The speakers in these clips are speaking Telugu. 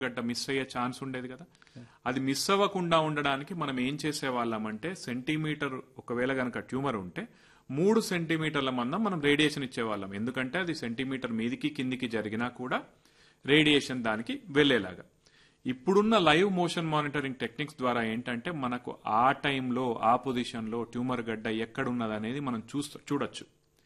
గడ్డ మిస్ అయ్యే ఛాన్స్ ఉండేది కదా అది మిస్ అవ్వకుండా ఉండడానికి మనం ఏం చేసేవాళ్ళం అంటే సెంటీమీటర్ ఒకవేళ గనక ట్యూమర్ ఉంటే మూడు సెంటీమీటర్ల మందం మనం రేడియేషన్ ఇచ్చేవాళ్ళం ఎందుకంటే అది సెంటీమీటర్ మీదికి కిందికి జరిగినా కూడా రేడియేషన్ దానికి వెళ్ళేలాగా ఇప్పుడున్న లైవ్ మోషన్ మానిటరింగ్ టెక్నిక్స్ ద్వారా ఏంటంటే మనకు ఆ టైంలో ఆ పొజిషన్లో ట్యూమర్ గడ్డ ఎక్కడున్నది అనేది మనం చూస్తూ చూడొచ్చు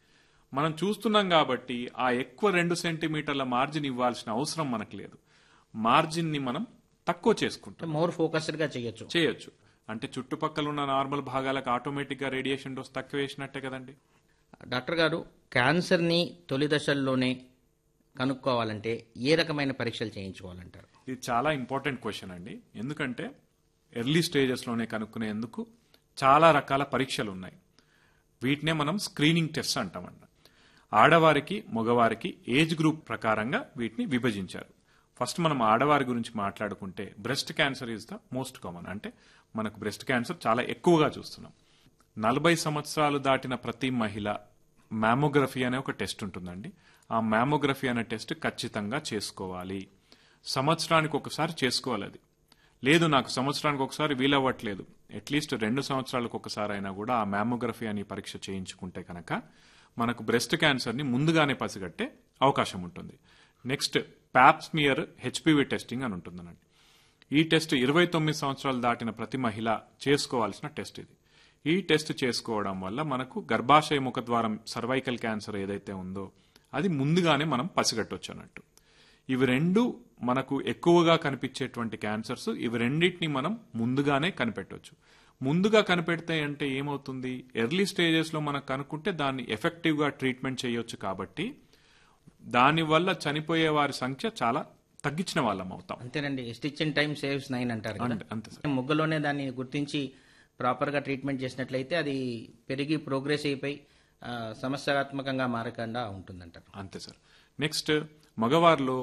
మనం చూస్తున్నాం కాబట్టి ఆ ఎక్కువ రెండు సెంటీమీటర్ల మార్జిన్ ఇవ్వాల్సిన అవసరం మనకు లేదు మార్జిన్ ని మనం తక్కువ చేసుకుంటాం మోర్ ఫోకస్డ్ గా చేయొచ్చు చేయొచ్చు అంటే చుట్టుపక్కల ఉన్న నార్మల్ భాగాలకు ఆటోమేటిక్ గా రేడియేషన్ డోస్ తక్కువ వేసినట్టే కదండి డాక్టర్ గారు క్యాన్సర్ ని తొలి దశల్లోనే కనుక్కోవాలంటే ఏ రకమైన పరీక్షలు చేయించుకోవాలంటారు ఇది చాలా ఇంపార్టెంట్ క్వశ్చన్ అండి ఎందుకంటే ఎర్లీ స్టేజెస్లోనే కనుక్కునేందుకు చాలా రకాల పరీక్షలు ఉన్నాయి వీటినే మనం స్క్రీనింగ్ టెస్ట్ అంటామన్న ఆడవారికి మగవారికి ఏజ్ గ్రూప్ ప్రకారంగా వీటిని విభజించారు ఫస్ట్ మనం ఆడవారి గురించి మాట్లాడుకుంటే breast cancer is the most common అంటే మనకు బ్రెస్ట్ క్యాన్సర్ చాలా ఎక్కువగా చూస్తున్నాం నలభై సంవత్సరాలు దాటిన ప్రతి మహిళ మ్యామోగ్రఫీ అనే ఒక టెస్ట్ ఉంటుందండి ఆ మ్యామోగ్రఫీ అనే టెస్ట్ ఖచ్చితంగా చేసుకోవాలి సంవత్సరానికి ఒకసారి చేసుకోవాలి అది లేదు నాకు సంవత్సరానికి ఒకసారి వీలవ్వట్లేదు అట్లీస్ట్ రెండు సంవత్సరాలకు ఒకసారి అయినా కూడా ఆ మ్యామోగ్రఫీ అని పరీక్ష చేయించుకుంటే కనుక మనకు బ్రెస్ట్ క్యాన్సర్ని ముందుగానే పసిగట్టే అవకాశం ఉంటుంది నెక్స్ట్ ప్యాప్స్మియర్ హెచ్పివి టెస్టింగ్ అని ఉంటుందనండి ఈ టెస్ట్ ఇరవై తొమ్మిది సంవత్సరాలు దాటిన ప్రతి మహిళ చేసుకోవాల్సిన టెస్ట్ ఇది ఈ టెస్ట్ చేసుకోవడం వల్ల మనకు గర్భాశయ ముఖద్వారం సర్వైకల్ క్యాన్సర్ ఏదైతే ఉందో అది ముందుగానే మనం పసిగట్టొచ్చు అన్నట్టు ఇవి రెండు మనకు ఎక్కువగా కనిపించేటువంటి క్యాన్సర్స్ ఇవి రెండింటిని మనం ముందుగానే కనిపెట్టవచ్చు ముందుగా కనిపెడితే అంటే ఏమవుతుంది ఎర్లీ స్టేజెస్ లో మనం కనుక్కుంటే దాన్ని ఎఫెక్టివ్ గా ట్రీట్మెంట్ చేయొచ్చు కాబట్టి దానివల్ల చనిపోయే వారి సంఖ్య చాలా తగ్గించిన వాళ్ళం అవుతాం అంతేనండి stitch in time saves nine అంటారు కదా అంతే- అంతే సార్ ముగ్గులోనే దాన్ని గుర్తించి ప్రాపర్ గా ట్రీట్మెంట్ చేసినట్లయితే అది పెరిగి ప్రోగ్రెస్ అయిపోయి ఆ, సమస్యాత్మకంగా మారకుండా ఉంటుందంటారు అంతే సార్ నెక్స్ట్ మగవారిలో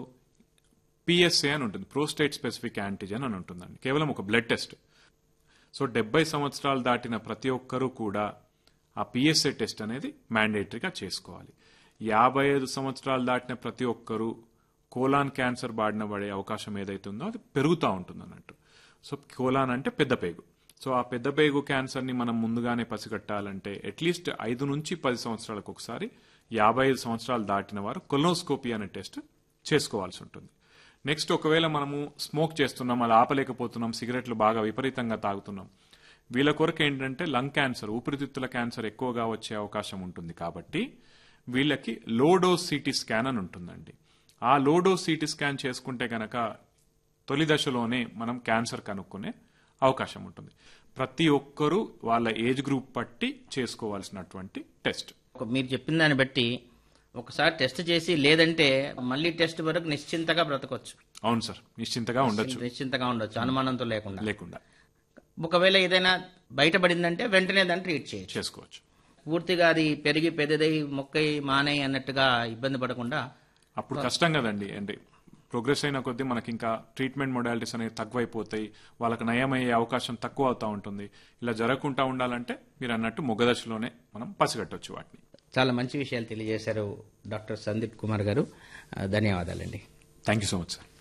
పిఎస్ఏ అని ఉంటుంది ప్రోస్టేట్ స్పెసిఫిక్ యాంటిజెన్ అని ఉంటుందండి కేవలం ఒక బ్లడ్ టెస్ట్ సో డెబ్బై సంవత్సరాలు దాటిన ప్రతి ఒక్కరూ కూడా ఆ పిఎస్ఏ టెస్ట్ అనేది మ్యాండేటరీగా చేసుకోవాలి యాభై ఐదు సంవత్సరాలు దాటిన ప్రతి ఒక్కరూ కోలాన్ క్యాన్సర్ బారిన పడే అవకాశం ఏదైతే ఉందో అది పెరుగుతూ ఉంటుంది అన్నట్టు సో కోలాన్ అంటే పెద్ద పేగు సో ఆ పెద్ద పేగు క్యాన్సర్ని మనం ముందుగానే పసిగట్టాలంటే అట్లీస్ట్ ఐదు నుంచి పది సంవత్సరాలకు ఒకసారి యాభై ఐదు సంవత్సరాలు దాటిన వారు కొలోనోస్కోపీ అనే టెస్ట్ చేసుకోవాల్సి ఉంటుంది నెక్స్ట్ ఒకవేళ మనము స్మోక్ చేస్తున్నాం అది ఆపలేకపోతున్నాం సిగరెట్లు బాగా విపరీతంగా తాగుతున్నాం వీళ్ళ కొరకు ఏంటంటే లంగ్ క్యాన్సర్ ఊపిరితిత్తుల క్యాన్సర్ ఎక్కువగా వచ్చే అవకాశం ఉంటుంది కాబట్టి వీళ్ళకి లోడోస్ సిటీ స్కాన్ అని ఉంటుందండి ఆ లోడోస్ సిటీ స్కాన్ చేసుకుంటే గనక తొలి దశలోనే మనం క్యాన్సర్ కనుక్కునే అవకాశం ఉంటుంది ప్రతి ఒక్కరూ వాళ్ళ ఏజ్ గ్రూప్ పట్టి చేసుకోవాల్సినటువంటి టెస్ట్ ఒక- మీరు చెప్పిన దాన్ని బట్టి ఒకసారి టెస్ట్ చేసి లేదంటే మళ్ళీ టెస్ట్ వరకు నిశ్చింతగా బ్రతకొచ్చు అవును సార్ నిశ్చింతగా ఉండొచ్చు నిశ్చింతగా ఉండొచ్చు అనుమానంతో లేకుండా లేకుండా ఒకవేళ ఏదైనా బయటపడిందంటే వెంటనే దాన్ని ట్రీట్ చేయొచ్చు చేసుకోవచ్చు పూర్తిగా అది పెరిగి పెద్దదై మొక్కై మానై అన్నట్టుగా ఇబ్బంది పడకుండా అప్పుడు కష్టం కదండి అంటే ప్రోగ్రెస్ అయిన కొద్దీ మనకి ఇంకా ట్రీట్మెంట్ మొడాలిటీస్ అనేవి తక్కువైపోతాయి వాళ్ళకి నయమయ్యే అవకాశం తక్కువ అవుతా ఉంటుంది ఇలా జరగకుండా ఉండాలంటే మీరు అన్నట్టు మొగ్గదశలోనే మనం పసిగట్టొచ్చు వాటిని చాలా మంచి విషయాలు తెలియజేశారు డాక్టర్ సందీప్ కుమార్ గారు ఆ, ధన్యవాదాలండి thank you so much sir